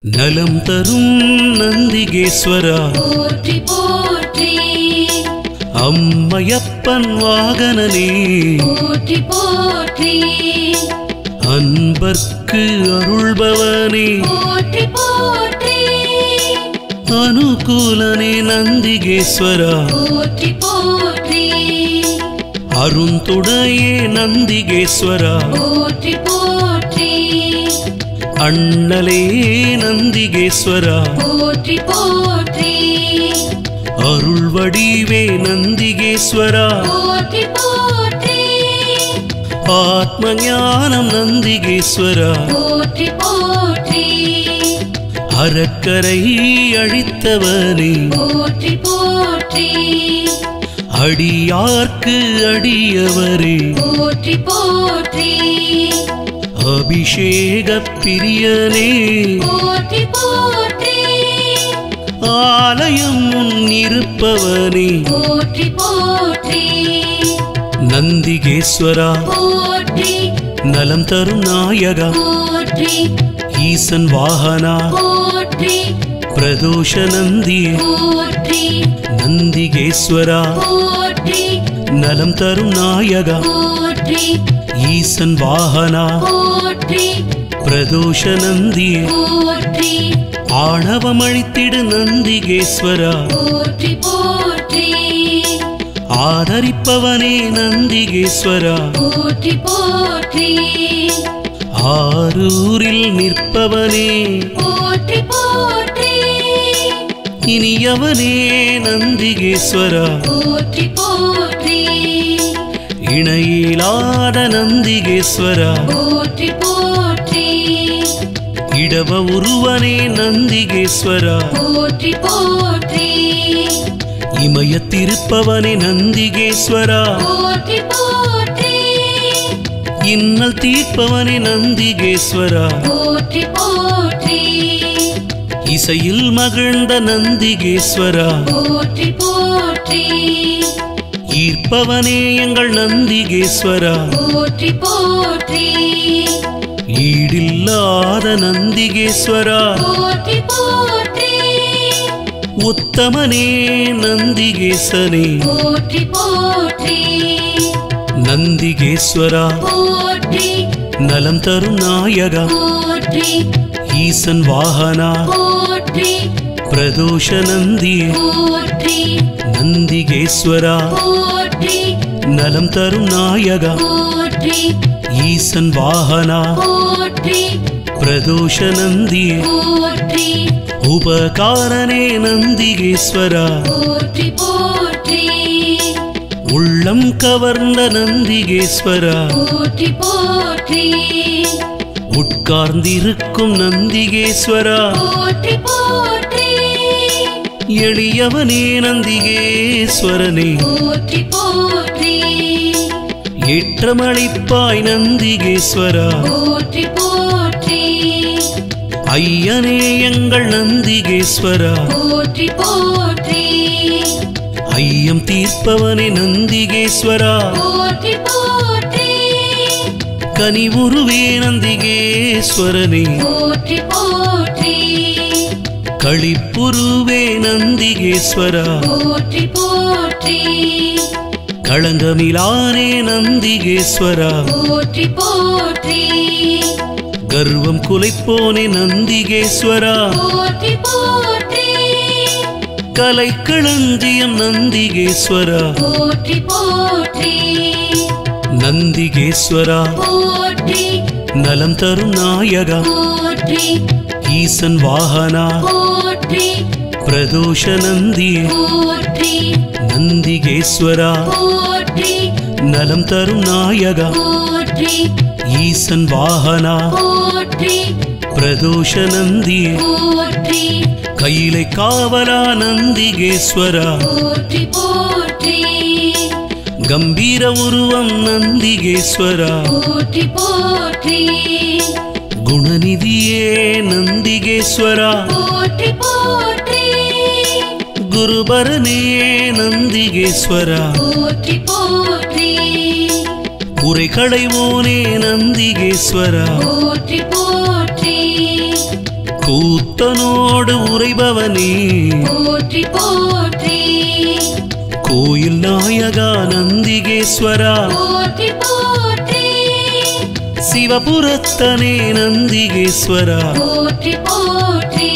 நலம் தரும் நந்திகேஸ்வரா போற்றி போற்றி அம்மையப்பன் வாகனனே போற்றி போற்றி அன்பர்க்கு அருள்பவனே போற்றி போற்றி அனுகூலனே நந்திகேஸ்வரா போற்றி போற்றி அருந்துடையே நந்திகேஸ்வரா போற்றி போற்றி அண்ணலே நந்திகேஸ்வரா போற்றி போற்றி அருள் வடிவே நந்திகேஸ்வரா போற்றி போற்றி ஆத்ம ஞானம் நந்திகேஸ்வரா போற்றி போற்றி அறக்கரை அழித்தவனே போற்றி போற்றி அடியார்க்கு அடியவரே போற்றி போற்றி அபிஷேக பிரியனே போற்றி போற்றி ஆலயம் முன் இருப்பவனே போற்றி போற்றி நந்திகேஸ்வரா போற்றி நலம் தரும் நாயகா போற்றி ஈசன் வாகனா போற்றி பிரதோஷ நந்தியே போற்றி நந்திகேஸ்வரா போற்றி நலம் தரும் நாயகா போற்றி ஈசன் வாகனா போற்றி பிரதோஷ நந்தியே போற்றி ஆணவமழித்திடு நந்திகேஸ்வரா போற்றி போற்றி ஆதரிப்பவனே நந்திகேஸ்வரா போற்றி போற்றி ஆரூரில் நிற்பவனே போற்றி போற்றி இனியவனே நந்திகேஸ்வரா போற்றி போற்றி இணையிலாத நந்திகேஸ்வரா போற்றி போற்றி இடவ உருவனே நந்திகேஸ்வரா போற்றி போற்றி இமயத்திருப்பவனே நந்திகேஸ்வரா போற்றி போற்றி இன்னல் தீர்ப்பவனே நந்திகேஸ்வரா போற்றி போற்றி இசையில் மகிழ்ந்த நந்திகேஸ்வரா போற்றி போற்றி ஈர்ப்பவனே எங்கள் நந்திகேஸ்வரா போற்றி போற்றி ஈடில்லாத நந்திகேஸ்வரா போற்றி போற்றி உத்தமனே நந்திகேசனே போற்றி போற்றி நந்திகேஸ்வரா போற்றி நலம் தரும் நாயகா போற்றி ஈசன் வாகனா போற்றி பிரதோஷ நந்தியே போற்றி நந்திகேஸ்வரா போற்றி நலம் தரும் நாயகா போற்றி ஈசன் வாகனா போற்றி பிரதோஷ நந்தியே போற்றி உபகாரனே நந்திகேஸ்வரா போற்றி போற்றி உள்ளம் கவர்ந்த நந்திகேஸ்வரா போற்றி போற்றி உட்கார்ந்திருக்கும் நந்திகேஸ்வரா போற்றி போற்றி எளியவனே நந்திகேஸ்வரனே போற்றி போற்றி ஏற்றமளிப்பாய் நந்திகேஸ்வரா போற்றி போற்றி ஐயனே எங்கள் நந்திகேஸ்வரா போற்றி போற்றி ஐயம் தீர்ப்பவனே நந்திகேஸ்வரா போற்றி போற்றி கனிவுருவே நந்திகேஸ்வரனே போற்றி போற்றி களிப்புருவே நந்திகேஸ்வரா போற்றி போற்றி களங்கமிலானே நந்திகேஸ்வரா போற்றி போற்றி கர்வம் குலைப்போனே நந்திகேஸ்வரா போற்றி போற்றி கலைக்களஞ்சியம் நந்திகேஸ்வரா போற்றி போற்றி நந்திகேஸ்வரா போற்றி நலம் தரும் நாயகா போற்றி ஈசன் வாகனா போற்றி பிரதோஷ நந்தியே போற்றி நந்திகேஸ்வரா போற்றி நலம் தரும் நாயகா போற்றி ஈசன் வாகனா போற்றி பிரதோஷ நந்தியே போற்றி கையிலை காவலா நந்திகேஸ்வரா போற்றி போற்றி கம்பீர உருவம் நந்திகேஸ்வரா போற்றி போற்றி குணநிதியே நந்திகேஸ்வரா போற்றி போற்றி குருபரனே நந்திகேஸ்வரா போற்றி போற்றி குறைகளைவோனே நந்திகேஸ்வரா போற்றி போற்றி கூத்தனோடு உறைபவனே போற்றி போற்றி கோயில் நாயகா நந்திகேஸ்வரா போற்றி போற்றி சிவபுரத்தனே நந்திகேஸ்வரா போற்றி போற்றி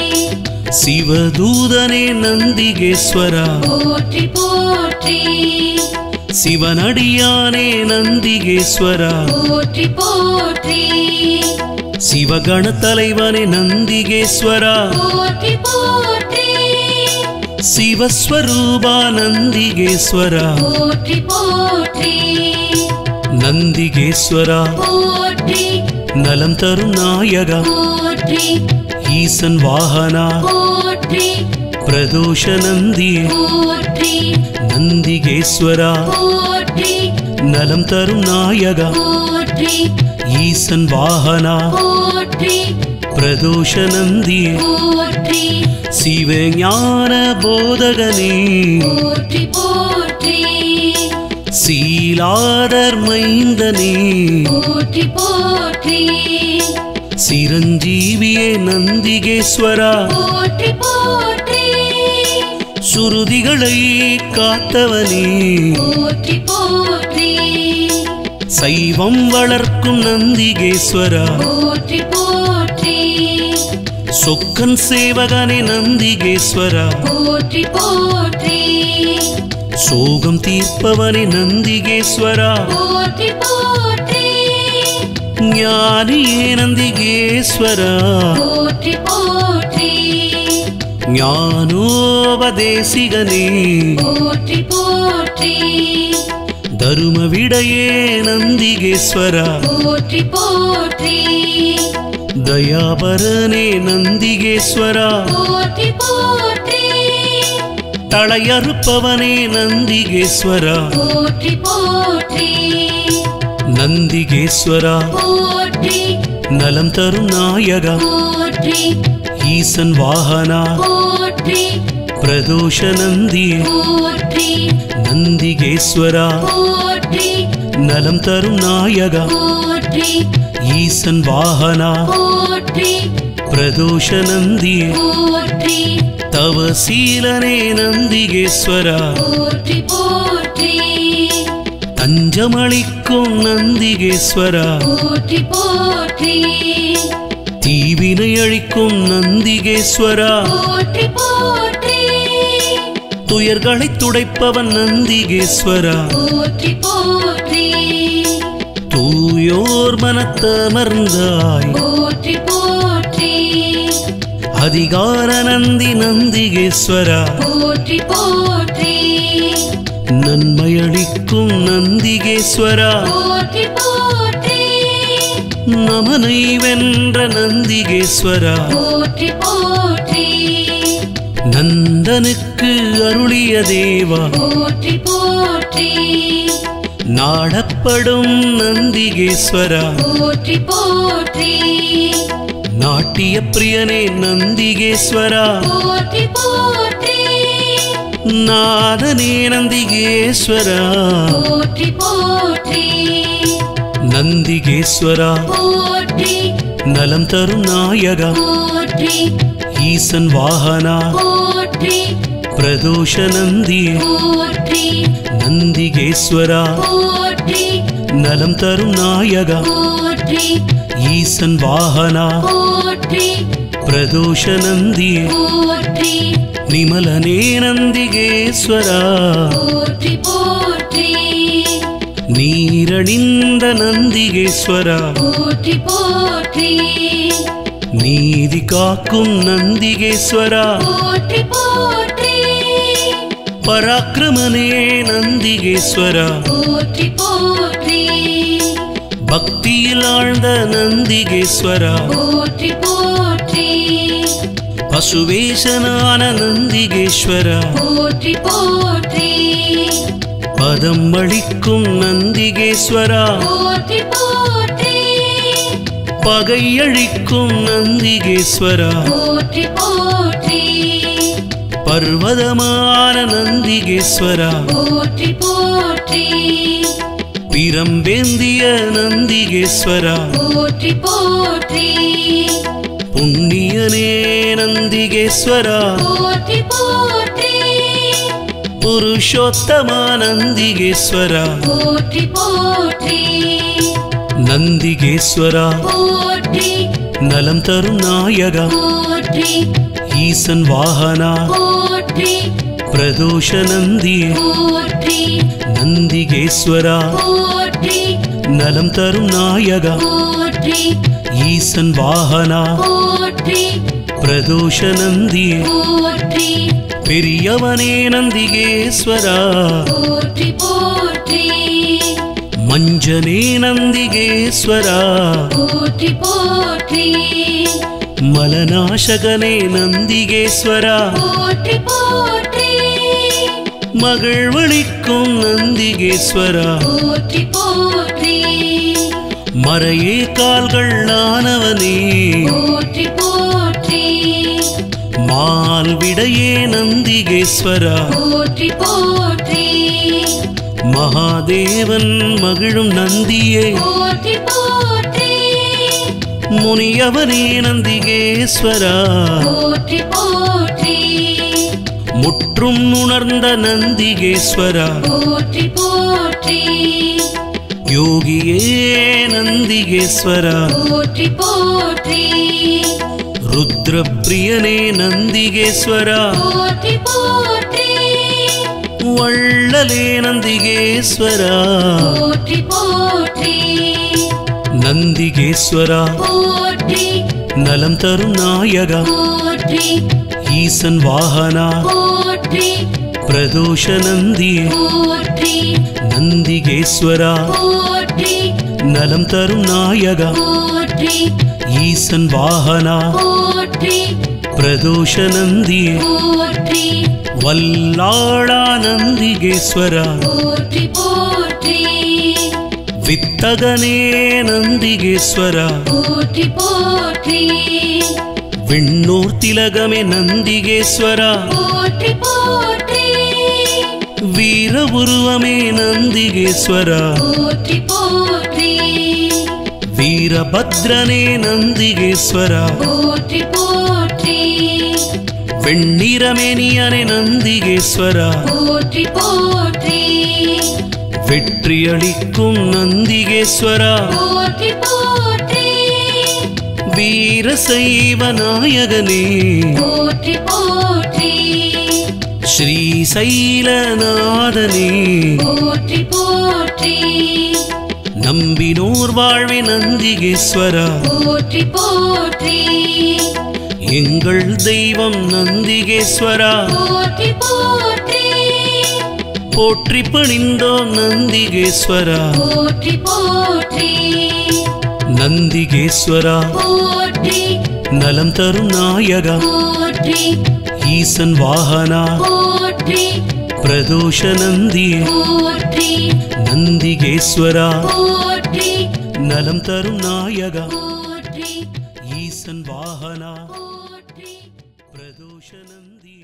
சிவதூதனே நந்திகேஸ்வரா போற்றி போற்றி சிவனடியானே நந்திகேஸ்வரா போற்றி போற்றி சிவகண தலைவனே நந்திகேஸ்வரா போற்றி போற்றி சிவஸ்வரூபா நந்திகேஸ்வரா போற்றி போற்றி நந்திகேஸ்வரா போற்றி நலம் தரும் நாயகா போற்றி ஈசன் வாகனா போற்றி பிரதோஷ நந்தியே போற்றி நந்திகேஸ்வரா போற்றி நலம் தரும் நாயகா போற்றி ஈசன் வாகனா போற்றி பிரதோஷ நந்தியே போற்றி சிவஞான போதகனே போற்றி போற்றி சீலாதர் மைந்தனே போற்றி போற்றி சிரஞ்சீவியே நந்திகேஸ்வரா போற்றி போற்றி சுருதிகளை காத்தவனே போற்றி போற்றி சைவம் வளர்க்கும் நந்திகேஸ்வரா போற்றி போற்றி சொக்கன் சேவகனே நந்திகேஸ்வரா போற்றி போற்றி சோகம் தீர்ப்பவனே நந்திகேஸ்வரா போற்றி போற்றி ஞானியே நந்திகேஸ்வரா போற்றி போற்றி ஞானோபதேசிகனே போற்றி போற்றி தரும விடையே நந்திகேஸ்வரா போற்றி போற்றி தயாபரனே நந்திகேஸ்வரா போற்றி போற்றி தளையறுப்பவனே நந்திகேஸ்வரா போற்றி போற்றி நந்திகேஸ்வரா போற்றி நலம் தரும் நாயகா போற்றி ஈசன் வாகனா போற்றி பிரதோஷ நந்தியே போற்றி நந்திகேஸ்வரா போற்றி நலம் தரும் நாயகா போற்றி ஈசன் வாகனா போற்றி பிரதோஷ நந்தியே போற்றி தவசீலனே நந்திகேஸ்வரா போற்றி போற்றி தஞ்சமளிக்கும் நந்திகேஸ்வரா போற்றி போற்றி தீவினை அழிக்கும் நந்திகேஸ்வரா போற்றி போற்றி துயர்களை துடைப்பவன் நந்திகேஸ்வரா போற்றி போற்றி தூயோர் மனத்தமர்ந்தாய் போற்றி போற்றி அதிகார நந்தி நந்திகேஸ்வரா போற்றி போற்றி நன்மையளிக்கும் நந்திகேஸ்வரா போற்றி போற்றி நமனை வென்ற நந்திகேஸ்வரா போற்றி போற்றி நந்தனுக்கு அருளிய தேவா போற்றி போற்றி நாடப்படும் நந்திகேஸ்வரா போற்றி போற்றி நாட்டிய பிரியனே நந்திகேஸ்வரா போற்றி போற்றி நாதனே நந்திகேஸ்வரா போற்றி போற்றி நந்திகேஸ்வரா போற்றி நலம் தரும் நாயகா போற்றி ஈசன் வாகனா போற்றி பிரதோஷ நந்தியே போற்றி நந்திகேஸ்வரா போற்றி நலம் தரும் நாயகா போற்றி ஈசன் வாகனா போற்றி பிரதோஷ நந்தியே போற்றி நிமலனே நந்திகேஸ்வரா போற்றி போற்றி நீரணிந்த நந்திகேஸ்வரா போற்றி போற்றி நீதி காக்கும் நந்திகேஸ்வரா போற்றி போற்றி பராக்கிரமனே நந்திகேஸ்வரா போற்றி போற்றி பக்தியில் ஆழ்ந்த நந்திகேஸ்வரா போற்றி போற்றி பசுவேஷனான நந்திகேஸ்வரா போற்றி போற்றி பதம் அளிக்கும் நந்திகேஸ்வரா போற்றி போற்றி பகையழிக்கும் நந்திகேஸ்வரா போற்றி போற்றி பர்வதமான நந்திகேஸ்வரா போற்றி போற்றி பிரம்பேந்திய நந்திகேஸ்வரா போற்றி போற்றி புண்ணியனே நந்திகேஸ்வரா போற்றி போற்றி புருஷோத்தமா நந்திகேஸ்வரா போற்றி போற்றி நந்திகேஸ்வரா போற்றி நலம் தரும் நாயகா போற்றி ஈசன் வாகனா போற்றி பிரதோஷ நந்தியே போற்றி நந்திகேஸ்வரா போற்றி நலம் தரும் நாயகா போற்றி ஈசன் வாகனா போற்றி பிரதோஷ நந்தியே போற்றி பெரியவனே நந்திகேஸ்வரா போற்றி போற்றி மஞ்சனே நந்திகேஸ்வரா போற்றி போற்றி மலநாசகனே நந்திகேஸ்வரா போற்றி போற்றி மகிழ்வளிக்கும் நந்திகேஸ்வரா போற்றி போற்றி மறையே கால்கள் ஆனவனே போற்றி போற்றி மால் விடையே நந்திகேஸ்வரா போற்றி போற்றி மகாதேவன் மகிழும் நந்தியே போற்றி போற்றி முனியவனே நந்திகேஸ்வரா போற்றி போற்றி முற்றும் உணர்ந்த நந்திகேஸ்வரா போற்றி போற்றி யோகியே நந்திகேஸ்வரா போற்றி போற்றி ருத்ரப்பிரியனே நந்திகேஸ்வரா போற்றி போற்றி வள்ளலே நந்திகேஸ்வரா போற்றி போற்றி நந்திகேஸ்வரா போற்றி நலம் தரும் நாயகா போற்றி ஈசன் வாகனா போற்றி பிரதோஷ நந்தியே போற்றி நந்திகேஸ்வரா போற்றி நலம் தரும் நாயகா போற்றி ஈசன் வாகனா போற்றி பிரதோஷ நந்தியே போற்றி வல்லாளா நந்திகேஸ்வரா போற்றி போற்றி வித்தகனே நந்திகேஸ்வரா போற்றி போற்றி விண்ணூர் திலகமே நந்திகேஸ்வரா போற்றி போற்றி வீர உருவமே நந்திகேஸ்வரா போற்றி போற்றி வீரபத்ரனே நந்திகேஸ்வரா போற்றி போற்றி வெண்ணிறமேனியனே நந்திகேஸ்வரா போற்றி போற்றி வெற்றியளிக்கும் நந்திகேஸ்வரா போற்றி போற்றி வீரசைவ நாயகனே போற்றி போற்றி ஸ்ரீசைலநாதனே போற்றி போற்றி நம்பினோர் வாழ்வே நந்திகேஸ்வரா போற்றி போற்றி எங்கள் தெய்வம் நந்திகேஸ்வரா போற்றி போற்றி போற்றி பணிந்தோம் நந்திகேஸ்வரா போற்றி போற்றி நந்திகேஸ்வரா போற்றி நலம் தரும் நாயகா போற்றி ஈசன் வாகனா போற்றி பிரதோஷ நந்தியே போற்றி நந்திகேஸ்வரா போற்றி நலம் தரும் நாயகா போற்றி ஈசன் வாகனா போற்றி பிரதோஷ நந்தியே